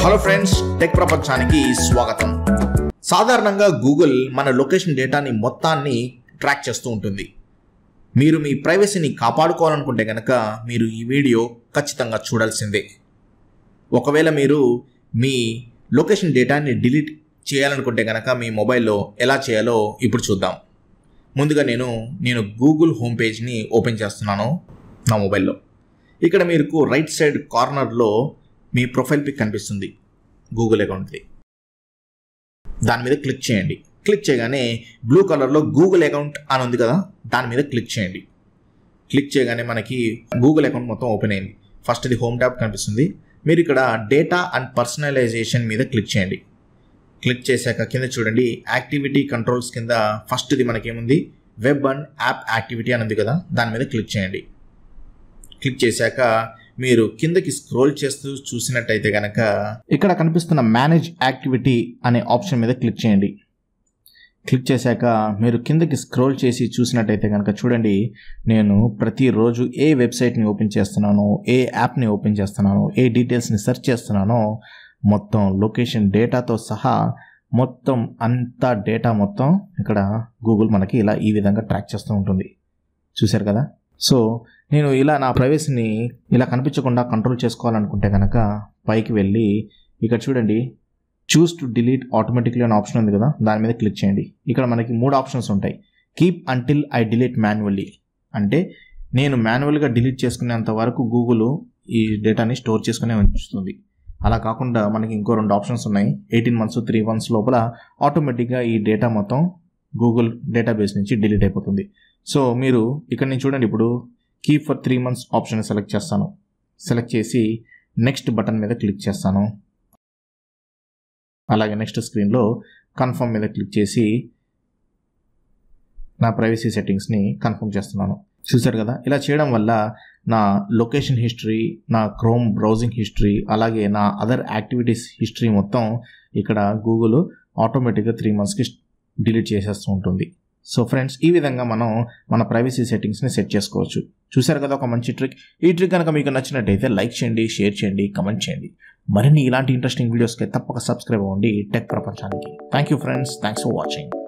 hello friends tech ప్రపంచానికి స్వాగతం సాధారణంగా గూగుల్ మన లొకేషన్ డేటాని మొత్తాన్ని ట్రాక్ చేస్తూ ఉంటుంది మీరు మీ ప్రైవసీని కాపాడుకోవాలనుకుంటే కనుక మీరు ఈ వీడియో ఖచ్చితంగా చూడాల్సిందే ఒకవేళ మీరు మీ లొకేషన్ డేటాని డిలీట్ చేయాలనుకుంటే కనుక మీ మొబైల్లో ఎలా చేయాలో ఇప్పుడు చూద్దాం ముందుగా నేను నేను గూగుల్ హోమ్ పేజ్ని ఓపెన్ చేస్తున్నాను నా మొబైల్లో ఇక్కడ మీకు రైట్ సైడ్ కార్నర్లో మీ ప్రొఫైల్ పిక్ కనిపిస్తుంది గూగుల్ అకౌంట్ది దాని మీద క్లిక్ చేయండి క్లిక్ చేయగానే బ్లూ కలర్లో గూగుల్ అకౌంట్ అని ఉంది కదా దాని మీద క్లిక్ చేయండి క్లిక్ చేయగానే మనకి గూగుల్ అకౌంట్ మొత్తం ఓపెన్ అయింది ఫస్ట్ ఇది హోమ్ ట్యాబ్ కనిపిస్తుంది మీరు ఇక్కడ డేటా అండ్ పర్సనలైజేషన్ మీద క్లిక్ చేయండి క్లిక్ చేశాక కింద చూడండి యాక్టివిటీ కంట్రోల్స్ కింద ఫస్ట్ది మనకేముంది వెబ్ అండ్ యాప్ యాక్టివిటీ అని ఉంది కదా దాని మీద క్లిక్ చేయండి క్లిక్ చేశాక మీరు కిందకి స్క్రోల్ చేస్తూ చూసినట్టయితే కనుక ఇక్కడ కనిపిస్తున్న మేనేజ్ యాక్టివిటీ అనే ఆప్షన్ మీద క్లిక్ చేయండి క్లిక్ చేశాక మీరు కిందకి స్క్రోల్ చేసి చూసినట్టయితే కనుక చూడండి నేను ప్రతిరోజు ఏ వెబ్సైట్ని ఓపెన్ చేస్తున్నానో ఏ యాప్ని ఓపెన్ చేస్తున్నానో ఏ డీటెయిల్స్ని సెర్చ్ చేస్తున్నానో మొత్తం లొకేషన్ డేటాతో సహా మొత్తం అంతా డేటా మొత్తం ఇక్కడ గూగుల్ మనకి ఇలా ఈ విధంగా ట్రాక్ చేస్తూ ఉంటుంది చూశారు కదా సో నేను ఇలా నా ప్రైవసీని ఇలా కనిపించకుండా కంట్రోల్ చేసుకోవాలనుకుంటే కనుక పైకి వెళ్ళి ఇక్కడ చూడండి చూస్ టు డిలీట్ ఆటోమేటిక్లీ అనే ఆప్షన్ ఉంది కదా దాని మీద క్లిక్ చేయండి ఇక్కడ మనకి మూడు ఆప్షన్స్ ఉంటాయి keep until I delete manually అంటే నేను మాన్యువల్గా డిలీట్ చేసుకునేంత వరకు గూగుల్ ఈ డేటాని స్టోర్ చేసుకునే ఉంచుతుంది అలా కాకుండా మనకి ఇంకో రెండు ఆప్షన్స్ ఉన్నాయి ఎయిటీన్ మంత్స్ త్రీ మంత్స్ లోపల ఆటోమేటిక్గా ఈ డేటా మొత్తం గూగుల్ డేటాబేస్ నుంచి డిలీట్ అయిపోతుంది సో మీరు ఇక్కడ నేను చూడండి ఇప్పుడు keep for three months option select చేస్తాను సెలెక్ట్ చేసి నెక్స్ట్ బటన్ మీద క్లిక్ చేస్తాను అలాగే నెక్స్ట్ స్క్రీన్లో కన్ఫర్మ్ మీద క్లిక్ చేసి నా ప్రైవసీ సెట్టింగ్స్ని కన్ఫర్మ్ చేస్తున్నాను చూసారు కదా ఇలా చేయడం వల్ల నా లొకేషన్ హిస్టరీ నా క్రోమ్ బ్రౌజింగ్ హిస్టరీ అలాగే నా అదర్ యాక్టివిటీస్ హిస్టరీ మొత్తం ఇక్కడ గూగుల్ ఆటోమేటిక్గా త్రీ మంత్స్కి డిలీట్ చేసేస్తూ ఉంటుంది సో ఫ్రెండ్స్ ఈ విధంగా మనం మన ప్రైవసీ సెట్టింగ్స్ని సెట్ చేసుకోవచ్చు చూసారు కదా ఒక మంచి ట్రిక్ ఈ ట్రిక్ కనుక మీకు నచ్చినట్టయితే లైక్ చేయండి షేర్ చేయండి కమెంట్ చేయండి మరిన్ని ఇలాంటి ఇంట్రెస్టింగ్ వీడియోస్కి తప్పక సబ్స్క్రైబ్ అవ్వండి టెక్ ప్రపంచానికి thank you friends thanks for watching